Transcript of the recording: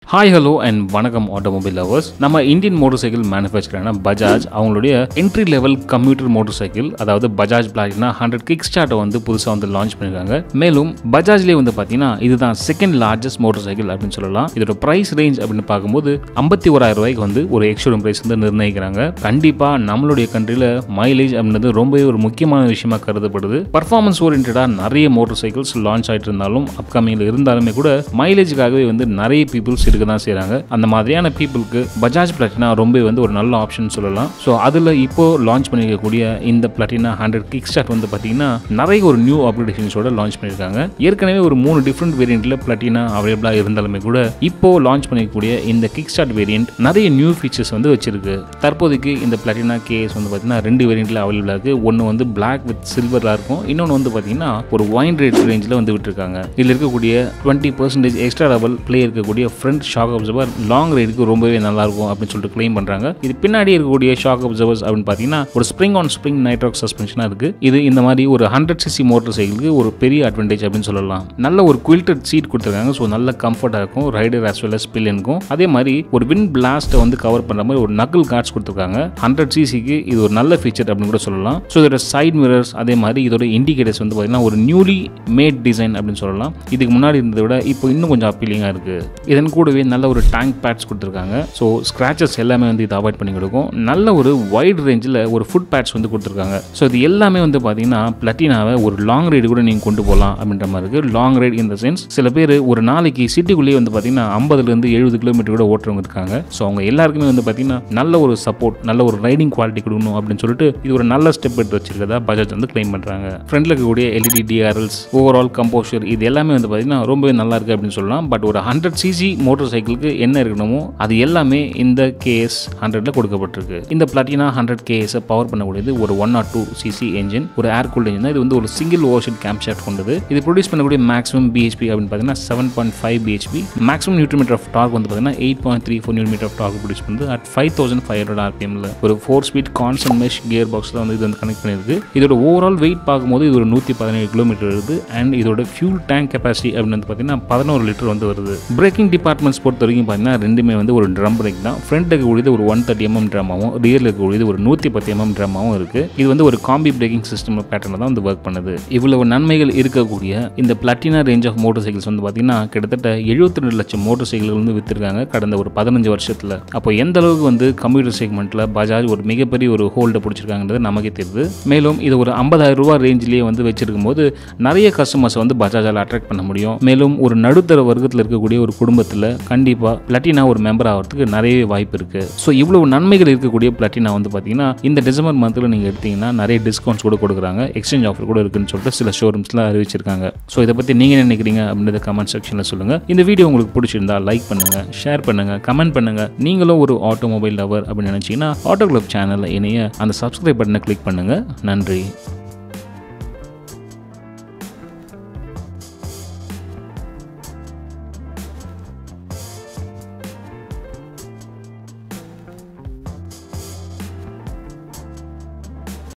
hi hello and வணக்கம் automobile lovers நம்ம Indian motorcycle மேனுஃபேக்சரான பஜாஜ் அவங்களுடைய entry level commuter motorcycle அதாவது பஜாஜ் பிளாட்டினா ஹண்ட்ரட் கிக் ஸ்டார்ட்டை வந்து புதுசாக வந்து லான்ச் பண்ணியிருக்காங்க மேலும் பஜாஜ்லேயே வந்து பார்த்தீங்கன்னா இதுதான் செகண்ட் லார்ஜஸ்ட் மோட்டார் சைக்கிள் அப்படின்னு சொல்லலாம் இதோட ப்ரைஸ் ரேஞ்ச் அப்படின்னு பார்க்கும்போது ஐம்பத்தி ஓராயிரம் ரூபாய்க்கு வந்து ஒரு எக்ஸ்ஷோரூம் ப்ரைஸ் வந்து நிர்ணயிக்கிறாங்க கண்டிப்பாக நம்மளுடைய கண்ட்ரியில் மைலேஜ் அப்படின்றது ரொம்பவே ஒரு முக்கியமான விஷயமா கருதப்படுது பர்ஃபார்மன்ஸ் ஓரியன்டாக நிறைய மோட்டார் சைக்கிள்ஸ் லான்ச் ஆகிட்டு இருந்தாலும் அப்கமிங்கில் இருந்தாலுமே கூட மைலேஜுக்காகவே வந்து நிறைய பீப்புள்ஸ் இருக்க தான் செய்கிறாங்க அந்த மாதிரியான பீப்புளுக்கு பஜாஜ் பிளாட்டினா ரொம்ப வந்து ஒரு நல்ல ஆப்ஷன் சொல்லலாம் ஸோ அதில் இப்போ லான்ச் பண்ணியிருக்கக்கூடிய இந்த பிளாட்டினா ஹண்ட்ரட் கிக் ஸ்டார்ட் வந்து பார்த்தீங்கன்னா நிறைய ஒரு நியூ அப்கிரேஷன்ஸோட லான்ச் பண்ணியிருக்காங்க ஏற்கனவே ஒரு மூணு டிஃப்ரெண்ட் வேரியண்ட்டில் பிளாட்டினா அவைலபிளாக இருந்தாலுமே கூட இப்போ லான்ச் பண்ணிக்கக்கூடிய இந்த கிக் ஸ்டார்ட் வேரியண்ட் நிறைய நியூ ஃபீச்சர்ஸ் வந்து வச்சிருக்கு தற்போதைக்கு இந்த பிளாட்டினா கேஸ் வந்து பார்த்தீங்கன்னா ரெண்டு வேரியண்ட்டில் அவைலபிளாக இருக்குது ஒன்று வந்து பிளாக் வித் சில்வராக இருக்கும் இன்னொன்று வந்து பார்த்தீங்கன்னா ஒரு ஒயின் ரேட் ரேஞ்சில் வந்து விட்டுருக்காங்க இதில் இருக்கக்கூடிய twenty percentage extra double play இருக்கக்கூடிய ஃப்ரண்ட் ஷாக் அப்சர்வர் லாங் ரைடுக்கு ரொம்பவே நல்லா இருக்கும் அப்படின்னு சொல்லிட்டு க்ளைம் பண்ணுறாங்க இது பின்னாடி இருக்கக்கூடிய ஷாக் அப்சர்வர்ஸ் அப்படின்னு பார்த்தீங்கன்னா ஒரு ஸ்ப்ரிங் ஆன் ஸ்ப்ரிங் நைட்ராக் சஸ்பென்ஷனாக இருக்குது இது இந்த மாதிரி ஒரு ஹண்ட்ரட் சிசி மோட்டர் சைக்கிளுக்கு ஒரு பெரிய அட்வான்டேஜ் அப்படின்னு சொல்லலாம் நல்ல ஒரு குயில்டட் சீட் கொடுத்துருக்காங்க ஸோ நல்ல கம்ஃபர்ட்டாக இருக்கும் ரைடர் as well as பில்லியனுக்கும் அதே மாதிரி ஒரு வின் பிளாஸ்ட்டை வந்து கவர் பண்ணுற மாதிரி ஒரு நக்கல் கார்ட்ஸ் கொடுத்துருக்காங்க ஹண்ட்ரட் சிசிக்கு இது ஒரு நல்ல ஃபீச்சர் அப்படின்னு கூட சொல்லலாம் ஸோ இதோட சைட் மிரர்ஸ் அதே மாதிரி இதோட இண்டிகேட்டர்ஸ் வந்து பார்த்தீங்கன்னா ஒரு நியூலி மேட் டிசைன் அப்படின்னு சொல்லலாம் இதுக்கு முன்னாடி இருந்ததை விட இப்போ இன்னும் கொஞ்சம் அப்பீலிங்காக இருக்குது இதன் கூடவே நல்ல ஒரு டேங்க் பேட்ஸ் கொடுத்துருக்காங்க ஸோ ஸ்க்ராச்சஸ் எல்லாமே வந்து இதை அவாய்ட் பண்ணி கொடுக்கும் நல்ல ஒரு வைட் ரேஞ்சில் ஒரு ஃபுட் பேட்ஸ் வந்து கொடுத்துருக்காங்க ஸோ இது எல்லாமே வந்து பார்த்தீங்கன்னா பிளட்டினாவை ஒரு லாங் ரைடு கூட நீங்கள் கொண்டு போகலாம் அப்படின்ற மாதிரி இருக்குது லாங் ரைடு இந்த சென்ஸ் சில பேர் ஒரு நாளைக்கு சிட்டிக்குள்ளேயே வந்து பார்த்தீங்கன்னா ஐம்பதுலேருந்து எழுபது கிலோமீட்டர் கூட ஓட்டுறவங்க இருக்காங்க ஸோ அவங்க எல்லாருக்குமே வந்து பார்த்தீங்கன்னா நல்ல ஒரு சப்போர்ட் நல்ல ஒரு ரைடிங் குவாலிட்டி கொடுக்கணும் அப்படின்னு சொல்லிட்டு இது ஒரு நல்ல ஸ்டெப் எடுத்து வச்சிருக்கதா பஜாஜ் வந்து கிளைம் பண்ணுறாங்க ஃப்ரண்ட்ல இருக்கக்கூடிய எல்இடி டிஆர்எல்ஸ் ஓவரால் கம்போஷர் இது எல்லாமே வந்து பார்த்தீங்கன்னா ரொம்பவே நல்லா இருக்கு அப்படின்னு சொல்லலாம் பட் ஒரு ஹண்ட்ரட் சிசி மோட்டார் சைக்கிளுக்கு என்ன இருக்கணுமோ அது எல்லாமே இந்த கேஎஸ் ஹண்ட்ரட்ல கொடுக்கப்பட்டிருக்கு இந்த பிளாட்டினா ஹண்ட்ரட் கேஎஸை பவர் பண்ணக்கூடியது ஒரு one not two CC engine ஒரு ஏர் கூல்ட் என்ஜின் இது வந்து ஒரு சிங்கிள் ஓஷன் கேம்ப் ஷாஃப்ட் கொண்டது இது ப்ரொடியூஸ் பண்ணக்கூடிய மேக்ஸிமம் பிஹெச்பி அப்படின்னு பார்த்தீங்கன்னா seven point five BHP maximum newton metre of torque வந்து பார்த்தீங்கன்னா eight point three four newton metre of torque produce பண்ணுது at five thousand five hundred ஆர்பிஎம்ல ஒரு four speed constant mesh gear பாக்ஸில் வந்து இது வந்து கனெக்ட் பண்ணியிருக்கு இதோட ஓவரால் வெயிட் பார்க்கும்போது இது ஒரு நூற்றி பதினேழு கிலோமீட்டர் வருது அண்ட் இதோட ஃபியூல் டேங்க் கெப்பாசிட்டி அப்படின்னு வந்து பார்த்தீங்கன்னா பதினோரு லிட்டர் வந்து வருது பிரேக்கிங் டிபார்ட்மெண்ட்ஸ் பொறுத்த வரைக்கும் பார்த்தீங்கன்னா ரெண்டுமே வந்து ஒரு ட்ரம் பிரேக் தான் ஃப்ரண்ட் இருக்கக்கூடியது ஒரு ஒன் தேர்ட்டி எம்எம் ட்ரமாவும் ரியரில் இருக்கக்கூடியது ஒரு நூற்றி பத்து எம்எம் ட்ரமாவும் இருக்கு இது வந்து ஒரு காம்பி பிரேக்கிங் சிஸ்டம் பேட்டர்னில் தான் வந்து ஒர்க் பண்ணுது இவ்வளவு நன்மைகள் இருக்கக்கூடிய இந்த Platina range of motorcycles வந்து பார்த்தீங்கன்னா கிட்டத்தட்ட எழுபத்தி ரெண்டு லட்சம் மோட்டர் சைக்கிள்கள் வந்து வித்திருக்காங்க கடந்த ஒரு பதினஞ்சு வருஷத்தில் அப்போ எந்த அளவுக்கு வந்து கம்ப்யூட்டர் செக்மெண்ட்டில் பஜாஜ் ஒரு மிகப்பெரிய ஒரு ஹோல்டை பிடிச்சிருக்காங்கிறது நமக்கே தெரியுது மேலும் இது ஒரு ஐம்பதாயிரம் ரூபா ரேஞ்சிலேயே வந்து வச்சிருக்கும் போது நிறைய கஸ்டமர்ஸ் வந்து பஜாஜால் அட்ராக்ட் பண்ண முடியும் மேலும் ஒரு நடுத்தர வர்க்கத்தில் இருக்கக்கூடிய ஒரு குடும்பத்தில் கண்டிப்பாக பிளாட்டினா ஒரு மெம்பர் ஆகிறதுக்கு நிறைய வாய்ப்பு இருக்கு ஸோ இவ்வளவு நன்மைகள் இருக்கக்கூடிய பிளாட்டினா வந்து பார்த்தீங்கன்னா இந்த டிசம்பர் மந்தில் நீங்கள் எடுத்தீங்கன்னா நிறைய டிஸ்கவுண்ட்ஸ் கூட கொடுக்குறாங்க எக்ஸ்சேஞ்ச் ஆஃபர் கூட இருக்குன்னு சொல்லிட்டு சில ஷோரூம்ஸ்ல அறிவிச்சிருக்காங்க ஸோ இதை பற்றி நீங்கள் என்ன நினைக்கிறீங்க அப்படின்றத கமெண்ட் செக்ஷனில் சொல்லுங்கள் இந்த வீடியோ உங்களுக்கு பிடிச்சிருந்தா லைக் பண்ணுங்க ஷேர் பண்ணுங்க கமெண்ட் பண்ணுங்க நீங்களும் ஒரு ஆட்டோமொபைல் லவர் அப்படின்னு நினைச்சீங்கன்னா ஆட்டோ கிளப் சேனலில் இணைய அந்த சப்ஸ்கிரைப் பட்டனை கிளிக் பண்ணுங்க நன்றி